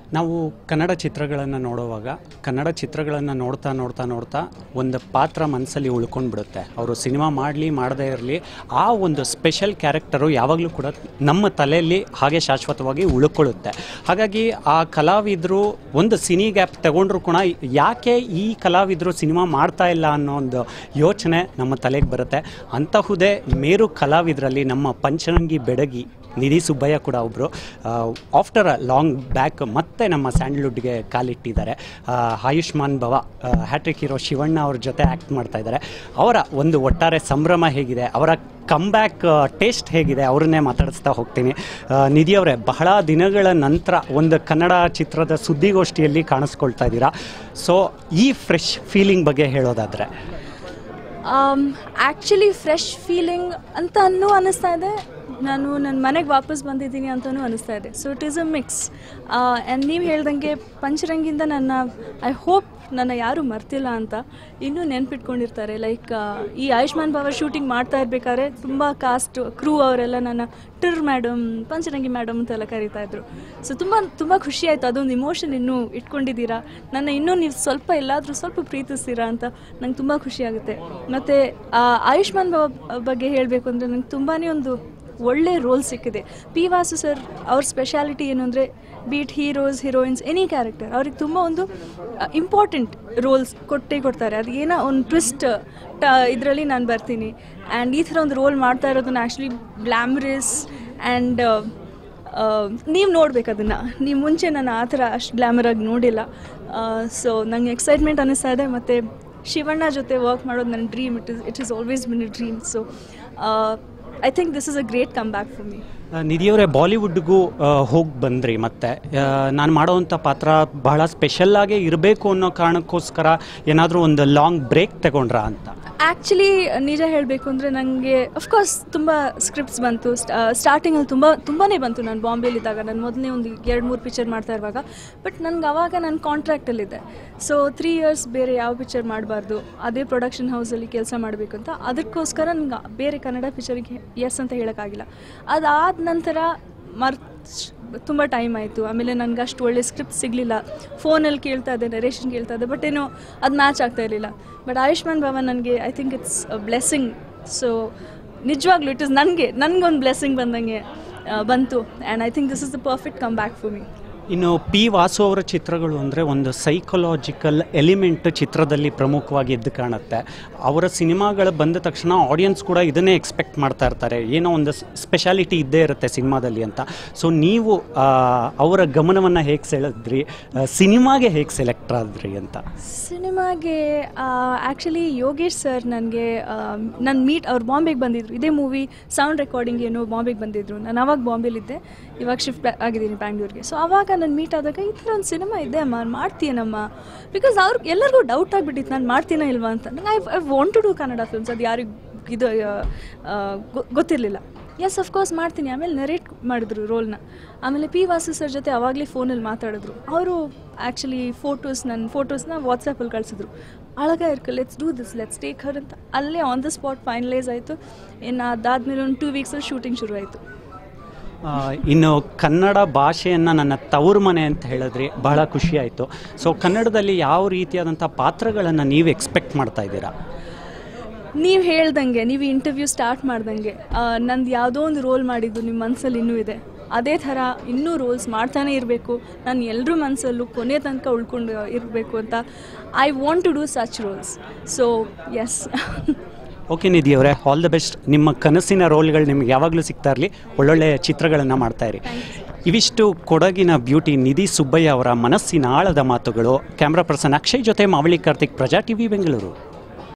ನಾವು ಕನ್ನಡ ಚಿತ್ರಗಳನ್ನು ನೋಡುವಾಗ ಕನ್ನಡ ಚಿತ್ರಗಳನ್ನು ನೋಡ್ತಾ ನೋಡ್ತಾ ನೋಡ್ತಾ ಒಂದು ಪಾತ್ರ ಮನಸ್ಸಲ್ಲಿ ಉಳ್ಕೊಂಡು ಬಿಡುತ್ತೆ ಅವರು ಸಿನಿಮಾ ಮಾಡಲಿ ಮಾಡದೇ ಇರಲಿ ಆ ಒಂದು ಸ್ಪೆಷಲ್ ಕ್ಯಾರೆಕ್ಟರು ಯಾವಾಗಲೂ ಕೂಡ ನಮ್ಮ ತಲೆಯಲ್ಲಿ ಹಾಗೆ ಶಾಶ್ವತವಾಗಿ ಉಳ್ಕೊಳ್ಳುತ್ತೆ ಹಾಗಾಗಿ ಆ ಕಲಾವಿದರು ಒಂದು ಸಿನಿ ಗ್ಯಾಪ್ ತಗೊಂಡ್ರು ಕೂಡ ಯಾಕೆ ಈ ಕಲಾವಿದರು ಸಿನಿಮಾ ಮಾಡ್ತಾ ಇಲ್ಲ ಅನ್ನೋ ಒಂದು ಯೋಚನೆ ನಮ್ಮ ತಲೆಗೆ ಬರುತ್ತೆ ಅಂತಹುದೇ ಮೇರು ಕಲಾವಿದರಲ್ಲಿ ನಮ್ಮ ಪಂಚರಂಗಿ ಬೆಡಗಿ ನಿಧಿ ಸುಬ್ಬಯ್ಯ ಕೂಡ ಒಬ್ಬರು ಆಫ್ಟರ್ ಅ ಲಾಂಗ್ ಬ್ಯಾಕ್ ಮತ್ತೆ ನಮ್ಮ ಸ್ಯಾಂಡ್ಲ್ವುಡ್ಗೆ ಕಾಲಿಟ್ಟಿದ್ದಾರೆ ಆ, ಆಯುಷ್ಮಾನ್ ಭವ ಹ್ಯಾಟ್ರಿಕ್ ಹೀರೋ ಶಿವಣ್ಣ ಅವ್ರ ಜೊತೆ ಆ್ಯಕ್ಟ್ ಮಾಡ್ತಾ ಇದ್ದಾರೆ ಅವರ ಒಂದು ಒಟ್ಟಾರೆ ಸಂಭ್ರಮ ಹೇಗಿದೆ ಅವರ ಕಮ್ಬ್ಯಾಕ್ ಟೇಸ್ಟ್ ಹೇಗಿದೆ ಅವ್ರನ್ನೇ ಮಾತಾಡಿಸ್ತಾ ಹೋಗ್ತೀನಿ ಆ, ನಿಧಿ ಅವರೇ ಬಹಳ ದಿನಗಳ ನಂತರ ಒಂದು ಕನ್ನಡ ಚಿತ್ರದ ಸುದ್ದಿಗೋಷ್ಠಿಯಲ್ಲಿ ಕಾಣಿಸ್ಕೊಳ್ತಾ ಇದ್ದೀರಾ ಸೊ ಈ ಫ್ರೆಶ್ ಫೀಲಿಂಗ್ ಬಗ್ಗೆ ಹೇಳೋದಾದರೆ ಆ್ಯಕ್ಚುಲಿ ಫ್ರೆಶ್ ಫೀಲಿಂಗ್ ಅಂತ ಅನ್ನೂ ಅನ್ನಿಸ್ತಾ ಇದೆ ನಾನು ನನ್ನ ಮನೆಗೆ ವಾಪಸ್ ಬಂದಿದ್ದೀನಿ ಅಂತಲೂ ಅನ್ನಿಸ್ತಾ ಇದೆ so it is a mix and ನೀವು ಹೇಳ್ದಂಗೆ ಪಂಚರಂಗಿಂದ ನನ್ನ ಐ ಹೋಪ್ ನನ್ನ ಯಾರೂ ಮರ್ತಿಲ್ಲ ಅಂತ ಇನ್ನೂ ನೆನ್ಪಿಟ್ಕೊಂಡಿರ್ತಾರೆ ಲೈಕ್ ಈ ಆಯುಷ್ಮಾನ್ ಭವ ಶೂಟಿಂಗ್ ಮಾಡ್ತಾ ಇರ್ಬೇಕಾದ್ರೆ ತುಂಬ ಕಾಸ್ಟ್ ಕ್ರೂ ಅವರೆಲ್ಲ ನನ್ನ ಟಿರ್ ಮೇಡಮ್ ಪಂಚರಂಗಿ ಮೇಡಮ್ ಅಂತೆಲ್ಲ ಕರೀತಾ ಇದ್ರು ಸೊ ತುಂಬ ತುಂಬ ಖುಷಿ ಆಯಿತು ಅದೊಂದು ಇಮೋಷನ್ ಇನ್ನೂ ಇಟ್ಕೊಂಡಿದ್ದೀರಾ ನನ್ನ ಇನ್ನೂ ನೀವು ಸ್ವಲ್ಪ ಎಲ್ಲಾದರೂ ಸ್ವಲ್ಪ ಪ್ರೀತಿಸ್ತೀರಾ ಅಂತ ನಂಗೆ ತುಂಬ ಖುಷಿ ಆಗುತ್ತೆ ಮತ್ತು ಆಯುಷ್ಮಾನ್ ಭವ ಬಗ್ಗೆ ಹೇಳಬೇಕು ಅಂದರೆ ನಂಗೆ ತುಂಬಾ ಒಂದು ಒಳ್ಳೆ ರೋಲ್ ಸಿಕ್ಕಿದೆ ಪಿ ವಾಸು ಸರ್ ಅವ್ರ ಸ್ಪೆಷಾಲಿಟಿ ಏನು ಅಂದರೆ be it heroes heroines any character ಅವ್ರಿಗೆ ತುಂಬ ಒಂದು ಇಂಪಾರ್ಟೆಂಟ್ ರೋಲ್ಸ್ ಕೊಟ್ಟೇ ಕೊಡ್ತಾರೆ ಅದು ಏನೋ ಒಂದು ಟ್ವಿಸ್ಟ್ ಟ ಇದರಲ್ಲಿ ನಾನು ಬರ್ತೀನಿ ಆ್ಯಂಡ್ ಈ ಥರ ಒಂದು ರೋಲ್ ಮಾಡ್ತಾ ಇರೋದನ್ನ ಆ್ಯಕ್ಚುಲಿ ಗ್ಲ್ಯಾಮ್ರಸ್ ಆ್ಯಂಡ್ ನೀವು ನೋಡ್ಬೇಕು ಅದನ್ನು ನೀವು ಮುಂಚೆ ನಾನು ಆ ಥರ ಅಷ್ಟು ಗ್ಲ್ಯಾಮರಾಗಿ ನೋಡಿಲ್ಲ ಸೊ ನಂಗೆ ಎಕ್ಸೈಟ್ಮೆಂಟ್ ಅನ್ನಿಸ್ತಾ ಇದೆ ಮತ್ತು ಶಿವಣ್ಣ ಜೊತೆ ವರ್ಕ್ ಮಾಡೋದು ನನ್ನ dream it is it is always been a dream so I think this is a great come back for me ನಿಧಿಯವರೇ ಬಾಲಿವುಡ್ಗೂ ಹೋಗಿ ಬಂದ್ರಿ ಮತ್ತೆ ನಾನು ಮಾಡೋವಂಥ ಪಾತ್ರ ಬಹಳ ಸ್ಪೆಷಲ್ಲಾಗೇ ಇರಬೇಕು ಅನ್ನೋ ಕಾರಣಕ್ಕೋಸ್ಕರ ಏನಾದರೂ ಒಂದು ಲಾಂಗ್ ಬ್ರೇಕ್ ತಗೊಂಡ್ರಾ ಅಂತ ಆ್ಯಕ್ಚುಲಿ ನಿಜ ಹೇಳಬೇಕು ಅಂದರೆ ನನಗೆ ಅಫ್ಕೋರ್ಸ್ ತುಂಬ ಸ್ಕ್ರಿಪ್ಟ್ಸ್ ಬಂತು ಸ್ಟಾರ್ಟಿಂಗಲ್ಲಿ ತುಂಬ ತುಂಬಾ ಬಂತು ನಾನು ಬಾಂಬೆಲಿದ್ದಾಗ ನಾನು ಮೊದಲನೇ ಒಂದು ಎರಡು ಮೂರು ಪಿಕ್ಚರ್ ಮಾಡ್ತಾ ಇರುವಾಗ ಬಟ್ ನನಗೆ ಅವಾಗ ನಾನು ಕಾಂಟ್ರಾಕ್ಟಲ್ಲಿದ್ದೆ ಸೊ ತ್ರೀ ಇಯರ್ಸ್ ಬೇರೆ ಯಾವ ಪಿಕ್ಚರ್ ಮಾಡಬಾರ್ದು ಅದೇ ಪ್ರೊಡಕ್ಷನ್ ಹೌಸಲ್ಲಿ ಕೆಲಸ ಮಾಡಬೇಕು ಅಂತ ಅದಕ್ಕೋಸ್ಕರ ನನಗೆ ಬೇರೆ ಕನ್ನಡ ಪಿಕ್ಚರಿಗೆ ಎಸ್ ಅಂತ ಹೇಳೋಕ್ಕಾಗಿಲ್ಲ ಅದಾದ ನಂತರ ಮರ್ ತುಂಬ ಟೈಮ್ ಆಯಿತು ಆಮೇಲೆ ನನಗೆ ಅಷ್ಟು ಒಳ್ಳೆ ಸ್ಕ್ರಿಪ್ಟ್ ಸಿಗಲಿಲ್ಲ ಫೋನಲ್ಲಿ ಕೇಳ್ತಾ ಇದ್ದೆ ನರೇಷನ್ ಕೇಳ್ತಾ ಇದ್ದೆ ಬಟ್ ಏನೋ ಅದು ಮ್ಯಾಚ್ ಆಗ್ತಾ ಇರಲಿಲ್ಲ ಬಟ್ ಆಯುಷ್ಮಾನ್ ಭವ ನನಗೆ I think it's a blessing so ನಿಜವಾಗ್ಲೂ ಇಟ್ ಇಸ್ ನನಗೆ ನನಗೊಂದು ಬ್ಲೆಸ್ಸಿಂಗ್ ಬಂದಂಗೆ ಆ, ಬಂತು and I think this is the perfect come back for me ಇನ್ನು ಪಿ ವಾಸು ಅವರ ಚಿತ್ರಗಳು ಅಂದರೆ ಒಂದು ಸೈಕಲಾಜಿಕಲ್ ಎಲಿಮೆಂಟ್ ಚಿತ್ರದಲ್ಲಿ ಪ್ರಮುಖವಾಗಿ ಎದ್ದು ಕಾಣುತ್ತೆ ಅವರ ಸಿನಿಮಾಗಳು ಬಂದ ತಕ್ಷಣ ಆಡಿಯನ್ಸ್ ಕೂಡ ಇದನ್ನೇ ಎಕ್ಸ್ಪೆಕ್ಟ್ ಮಾಡ್ತಾ ಇರ್ತಾರೆ ಏನೋ ಒಂದು ಸ್ಪೆಷಾಲಿಟಿ ಇದ್ದೇ ಇರುತ್ತೆ ಸಿನಿಮಾದಲ್ಲಿ ಅಂತ ಸೊ ನೀವು ಆ, ಅವರ ಗಮನವನ್ನು ಹೇಗೆ ಸೆಳೆದ್ರಿ ಆ, ಸಿನಿಮಾಗೆ ಹೇಗೆ ಸೆಲೆಕ್ಟ್ ಆದ್ರಿ ಅಂತ ಸಿನಿಮಾಗೆ ಆ್ಯಕ್ಚುಲಿ ಯೋಗೇಶ್ ಸರ್ ನನಗೆ ನನ್ನ ಮೀಟ್ ಅವ್ರು ಬಾಂಬೆಗೆ ಬಂದಿದ್ರು ಇದೇ ಮೂವಿ ಸೌಂಡ್ ರೆಕಾರ್ಡಿಂಗ್ ಏನೋ ಬಾಂಬೆಗೆ ಬಂದಿದ್ರು ನಾನು ಅವಾಗ ಬಾಂಬೆಲಿದ್ದೆ ಇವಾಗ ಶಿಫ್ಟ್ ಆಗಿದ್ದೀನಿ ಬ್ಯಾಂಗ್ಳೂರಿಗೆ ಸೊ ಅವಾಗ ನಾನು ಮೀಟ್ ಆದಾಗ ಈ ಥರ ಒಂದು ಸಿನಿಮಾ ಇದೆ ಅಮ್ಮ ಮಾಡ್ತೀಯನಮ್ಮ ಬಿಕಾಸ್ ಅವ್ರು ಎಲ್ಲರಿಗೂ ಡೌಟ್ ಆಗಿಬಿಟ್ಟಿತ್ತು ನಾನು ಮಾಡ್ತೀನೋ ಇಲ್ವಾ ಅಂತ ನಂಗೆ I I want to do Kannada films ಅದು ಯಾರಿಗೆ ಇದು ಆ, ಗೊ- ಗೊತ್ತಿರಲಿಲ್ಲ ಎಸ್ ಅಫ್ಕೋರ್ಸ್ ಮಾಡ್ತೀನಿ ಆಮೇಲೆ ನರೇಟ್ ಮಾಡಿದ್ರು ರೋಲ್ನ ಆಮೇಲೆ ಪಿ ವಾಸು ಸರ್ ಜೊತೆ ಅವಾಗಲೇ ಫೋನಲ್ಲಿ ಮಾತಾಡಿದ್ರು ಅವರು ಆ್ಯಕ್ಚುಲಿ ಫೋಟೋಸ್ ನನ್ನ ಫೋಟೋಸ್ನ ವಾಟ್ಸಪ್ಪಲ್ಲಿ ಕಳಿಸಿದ್ರು ಅಳಗ ಇರ್ಕ let's do this let's take her ಅಂತ ಅಲ್ಲೇ ಆನ್ ದ ಸ್ಪಾಟ್ ಫೈನಲೈಸ್ ಆಯಿತು ಇನ್ನು ಅದಾದಮೇಲೆ ಒಂದು ಟೂ ವೀಕ್ಸಲ್ಲಿ ಶೂಟಿಂಗ್ ಶುರು ಆಯಿತು ಆ, ಇನ್ನು ಕನ್ನಡ ಭಾಷೆಯನ್ನು ನನ್ನ ತವರು ಮನೆ ಅಂತ ಹೇಳಿದ್ರಿ ಬಹಳ ಖುಷಿ ಆಯಿತು ಸೊ ಕನ್ನಡದಲ್ಲಿ ಯಾವ ರೀತಿಯಾದಂಥ ಪಾತ್ರಗಳನ್ನು ನೀವು ಎಕ್ಸ್ಪೆಕ್ಟ್ ಮಾಡ್ತಾ ಇದ್ದೀರಾ ನೀವು ಹೇಳ್ದಂಗೆ ನೀವು ಇಂಟರ್ವ್ಯೂ ಸ್ಟಾರ್ಟ್ ಮಾಡ್ದಂಗೆ ಆ, ನಂದು ಯಾವುದೋ ಒಂದು ರೋಲ್ ಮಾಡಿದ್ದು ನಿಮ್ಮ ಮನಸ್ಸಲ್ಲಿ ಇನ್ನೂ ಇದೆ ಅದೇ ಥರ ಇನ್ನೂ ರೋಲ್ಸ್ ಮಾಡ್ತಾನೆ ಇರಬೇಕು ನಾನು ಎಲ್ಲರ ಮನಸ್ಸಲ್ಲೂ ಕೊನೆ ತನಕ ಉಳ್ಕೊಂಡು ಇರಬೇಕು ಅಂತ I want to do such roles so yes okay Nidhi ಅವರೇ ಆಲ್ ದ ಬೆಸ್ಟ್ ನಿಮ್ಮ ಕನಸಿನ ರೋಲ್ಗಳು ನಿಮ್ಗೆ ಯಾವಾಗಲೂ ಸಿಗ್ತಾ ಇರಲಿ ಒಳ್ಳೊಳ್ಳೆ ಚಿತ್ರಗಳನ್ನು ಮಾಡ್ತಾ ಇರಿ ಇವಿಷ್ಟು ಕೊಡಗಿನ ಬ್ಯೂಟಿ ನಿಧಿ ಸುಬ್ಬಯ್ಯ ಅವರ ಮನಸ್ಸಿನ ಆಳದ ಮಾತುಗಳು ಕ್ಯಾಮ್ರಾ ಪರ್ಸನ್ ಅಕ್ಷಯ್ ಜೊತೆ ಮಾವಳಿ ಕಾರ್ತಿಕ್ ಪ್ರಜಾ ಟಿವಿ ಬೆಂಗಳೂರು